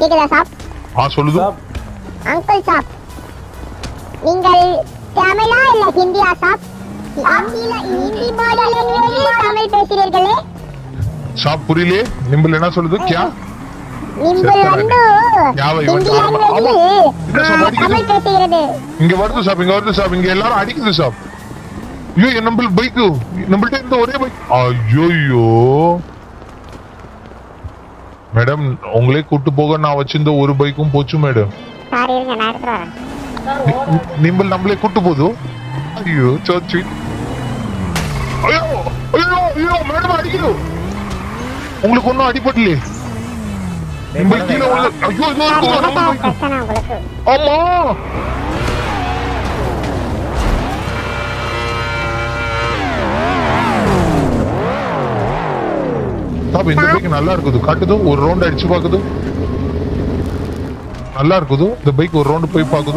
கேக்குதா சாப் ஆ சொல்லுது சாப் அங்கிள் சாப் நீங்கள் தமிழா இல்ல ஹிந்தியா சாப் ஹிந்தில ஹிந்தி பாடி லாங்குவேஜில் தமிழ் பேசுகிறீர்களே சாப் புரியலே நிம்பிள் என்ன சொல்லுது கியா நீங்கள் வந்து யாவை இவன் ஹிந்தி ஆமா, ஆமா. லாங்குவேஜில் என்ன சாப் அடிக்குது? தமிழ் பேசுகிறது இங்க வருது சாப் இங்க வருது சாப் இங்க எல்லாரும் அடிக்குது சாப் ஐயோ என் நம்பள் பைக்கு நம்மள்ட்ட இருந்த ஒரே பைக் ஐயோ மேடம் உங்களே கூட்டு போக நான் வச்சிருந்த ஒரு பைக்கும் போச்சு மேடம் சாரி இருங்க நான் எடுத்துட்டு வரேன் நிம்பல் நம்மளே கூட்டு போதோ ஐயோ சோச்சி ஐயோ ஐயோ ஐயோ மேடம் அடிக்குது உங்களுக்கு ஒன்றும் அடிபடலையே நிம்பல் கீழே உள்ள ஐயோ இதோ சார் இருக்கு நம்ம என்னப்பா பைக்கு பிரச்சனை உங்களுக்கு ஆமா சாப் இந்த பைக் நல்லா இருக்குது காட்டுது ஒரு ரவுண்ட் அடிச்சு பாக்குது நல்லா இருக்குது இந்த பைக் ஒரு ரவுண்ட் போய் பாக்குது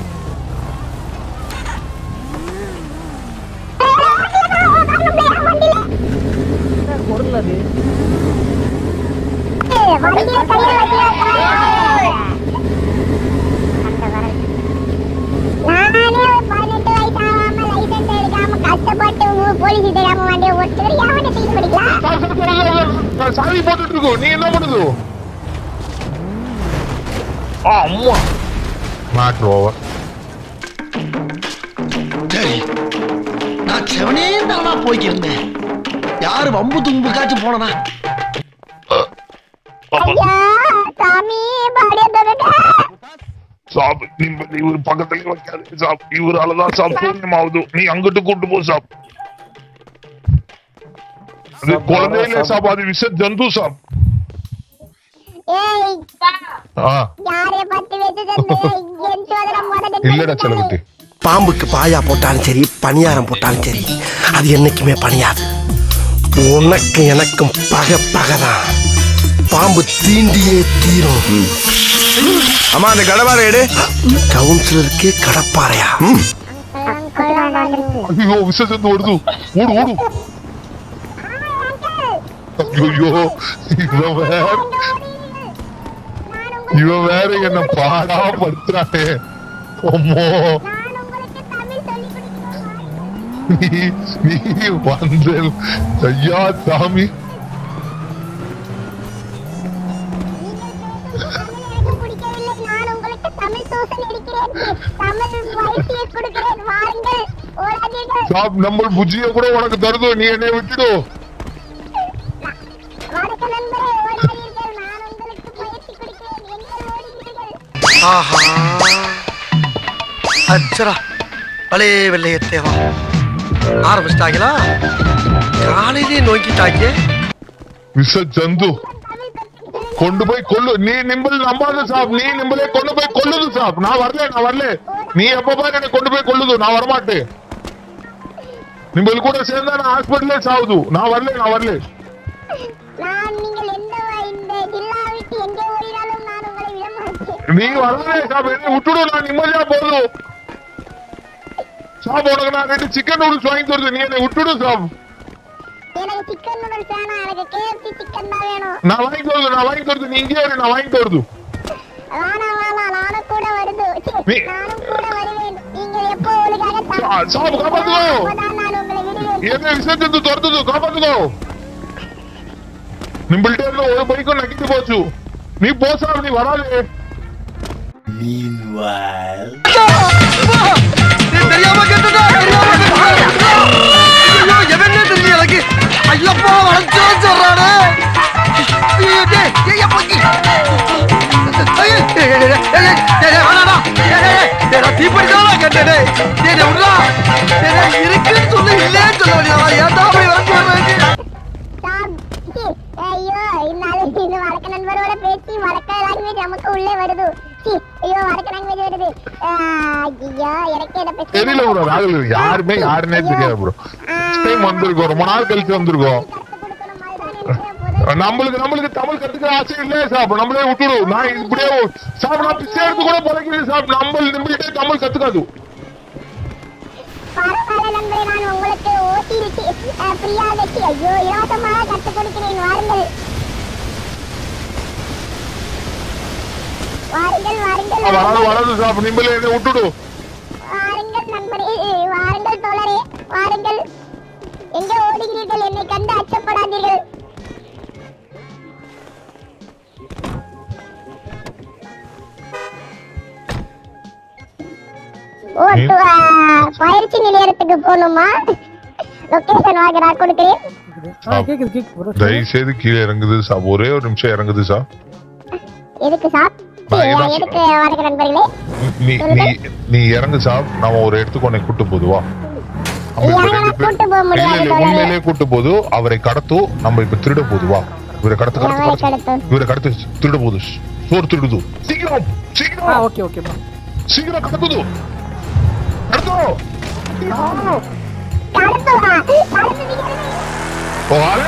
பொருள் அது ஏய், வண்டியில கையில வைக்கிறா நானே ஒரு பதினெட்டு வயசு ஆகாம லைசென்ஸ் எடுக்காம கஷ்டப்பட்டு ஊ- போலீஸ் தெரியாம வண்டியை ஓட்டுறது எவனை சீட் படிக்கலாம் sir, sir, sir, sir, sir, சாவி போட்டுட்டு இருக்கோம் நீ என்ன பண்ணுது ஆ, அம்மா மேட்ரு ஓவர் சரி நான் செவனே தானா போய்க்கிருந்தேன் யாரு வம்பு தும்புக்காச்சும் போனனா ஐயா சாமி பாடிய தொடங்க சாப் நிம்ம இவர் பக்கத்துல வைக்காது சாப் இவராலதான் சாப் சூன்யமாவுது நீ அங்கிட்டு கூட்டு போ சாப் அது சாப், குழந்தையில சாப். சாப் அது விஷ ஜந்து சாப் ஏய் ஆ யாரை பத்தி வச்சு என் சோதனை முதல்ல இல்லடா செலகுட்டி பாம்புக்கு பாயா போட்டாலும் சரி பணியாரம் போட்டாலும் சரி அது என்னைக்குமே பணியாது உனக்கு எனக்கும் பகை பகைதான் பாம்பு தீண்டியே தீரும் அம்மா அந்த கடவார எடு கவுன்சிலருக்கே கடப்பாறையா அங்கிள் வந்துருச்சு ஐயோ விஷ ஜந்து ஓடுது ஓடு ஓடு ஐயோ இவன் வேற இவன் வேற என்ன பாடா படுத்துறானே அம்மோ நான் உங்களுக்கு தமிழ் சொல்லிக் கொடுக்கிறேன் நீ நீ வந்து ஐயா சாமி எனக்கு பிடிக்கவில்லை நான் உங்களுக்கு தமிழ் தூசல் எடுக்கிறேன் தமிழ் வைத்திய கொடுக்கிறேன் வாருங்கள் ஓடாதீர்கள் சாப் நம்ம புஜ்ஜிய கூட உனக்கு தருதோ நீ என்னை விட்டுடு வணக்க நண்பரே ஓடாதீர்கள் நான் உங்களுக்கு பயிற்சி கொடுக்கிறேன் எங்கே ஓடுகிறீர்கள் ஆஹா அச்சரா பலே வெள்ளையத்தேவா ஆரம்பிச்சிட்டாங்களா காலையிலே நோக்கிட்டாங்க விஷ ஜந்து கொண்டு போய் கொல்லு நீ நிம்பல் நம்பாத சாப் நீ நிம்பலே கொண்டு போய் கொல்லுது சாப் நான் வரல நான் வரல நீ எப்ப பாரு என்னை கொண்டு போய் கொல்லுது நான் வரமாட்டேன் நிம்பல் கூட சேர்ந்தா நான் ஹாஸ்பிட்டலே சாவுது நான் வரல நான் வரல நான் நீங்கள் எந்த வ- இந்த ஜில்லா விட்டு எங்கே ஓடினாலும் நான் உங்களை விட மாட்டேன் நீ வரல சாப் என்னை விட்டுடு நான் நிம்மதியா போதும் சாப் உனக்கு நான் ரெண்டு சிக்கன் நூடுல்ஸ் வாங்கி தருது நீ என்னை விட்டுடு சாப் எனக்கு சிக்கன் நூடுல்ஸ் வேணாம் எனக்கு கேஎஃப்சி சிக்கன் தான் வேணும் நான் வாங்கி தருது நான் வாங்கி தருது நீ இங்கே இரு, நான் வாங்கி தருது வேணாம் வேணாம் நானும் கூட வருது ச்சீ, நீ- நானும் கூட வருவேன் நீங்கள் எப்போ ஒழுங்காக சா- சா- சாப் காப்பாத்துக்கோ அப்பதான் நான் உங்களை விடுவேன் என்ன விசேஷத்து துரத்துது காப்பாத்துக்கோ நிம்பிள்கிட்ட இருந்த ஒரு பைக்கும் நக்கிட்டு போச்சு நீ போ சாப் நீ வராது தெரியாம கேட்டுட்டா தெரியாம கேட்டுட்டா ஐயோ எவனே தெரியல எனக்கு ஐயப்பா வளர்ச்சா சொல்றானே ஐயோ டேய் டேய் அப்பக்கி ஐயோ டேய் டேய் டேய் டேய் டேய் வேணாடா டேய் டேய் டேய் நான் தீப்படிதானா கேட்டேன் டேய் டேய் டேய் விட்றா டேய் டேய் இருக்குன்னு சொல்லு இல்லைன்னு சொல்ல வேண்டியதா ஏன்டா போய் வளர்ச்சி வர்றாங்க சாப், ச்சீ, ஐயோ இந்நாள் இந்த வழக்க நண்பரோட பேசி வழக்க லாங்குவேஜ் நமக்கு உள்ளே வருது ச்சீ, ஐயோ வழக்க லாங்குவேஜ் வருது ஆ, ஐயோ எனக்கு இதை பத்தி தெரியல ப்ரோ ராகுல் யாருமே யாருன்னே தெரியாது ப்ரோ டைம் வந்திருக்கோம் ரொம்ப நாள் கழிச்சு வந்திருக்கோம் கற்றுக் கொடுக்கணும் அதுதான் எனக்கு முதல் நம்மளுக்கு நம்மளுக்கு தமிழ் கத்துக்கிற ஆசை இல்ல சாப் நம்மளே விட்டுடு நான் இப்படியே சாப் நான் பிச்சை எடுத்து கூட பழகிறேன் சாப் நம்ம நம்மள்கிட்ட தமிழ் கத்துக்காது பரவாயில்ல நண்பரே நான் உங்களுக்கு ஓட்டி ஃப்ரீயா வச்சு ஐயோ இலவசமாக கற்றுக் கொடுக்கிறேன் வாருங்கள் வாருங்கள் வாருங்கள் வராது வராது சாப் நிம்பளே என்னை விட்டுடு வாருங்கள் நண்பரே வாருங்கள் தோழரே வாருங்கள் எங்கே ஓடுகிறீர்கள் என்னை கண்டு அச்சப்படாதீர்கள் ஓ நீ- து- ஆ, பயிற்சி நிலையத்துக்கு போகணுமா லொகேஷன் வாங்க நான் கொடுக்கிறேன் ஆ கேக்குது கேக்குது bro. தயவு செய்து கீழே இறங்குது சாப் ஒரே ஒரு நிமிஷம் இறங்குது சாப் எதுக்கு சாப் நான் இதான் எதுக்கு வணக்கம் நண்பர்களே நீ நீ நீ இறங்கு சாப் நாம ஒரு இடத்துக்கு உன்னை கூட்டு போது வா நம்ம இப்ப இறங்க ரெண்டு பேர் கூட்டு போக இல்ல முடியாது இல்ல தோழரே. உண்மையிலேயே கூட்டு போது அவரை கடத்து நம்ம இப்ப திருட போது வா இவரை கடத்து கடத்து எவரை கடத்து கடத்து? இவரை கடத்து திருட போது சோறு திருடுது சீக்கிரம் ஆ சீக்கிரம் ஓகே ஓகே ப்ரோ சீக்கிரம் கடத்துது கடத்து கடத்து வா. கடத்து நீங்க ஓ, ஆளு.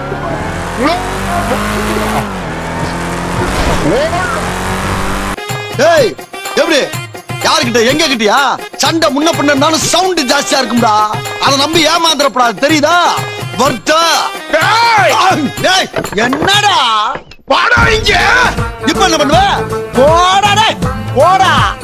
ஓ. டேய் எப்படி யாருக்கிட்ட எங்க கிட்டயா சண்டை முன்ன பின்னாலும் சவுண்ட் ஜாஸ்தியா இருக்கும்டா அத நம்பி ஏமாந்துடப்படாது தெரியுதா வர்த்த டேய் என்னடா வாடா இங்க இப்ப என்ன பண்ணுவ போடா டேய் போடா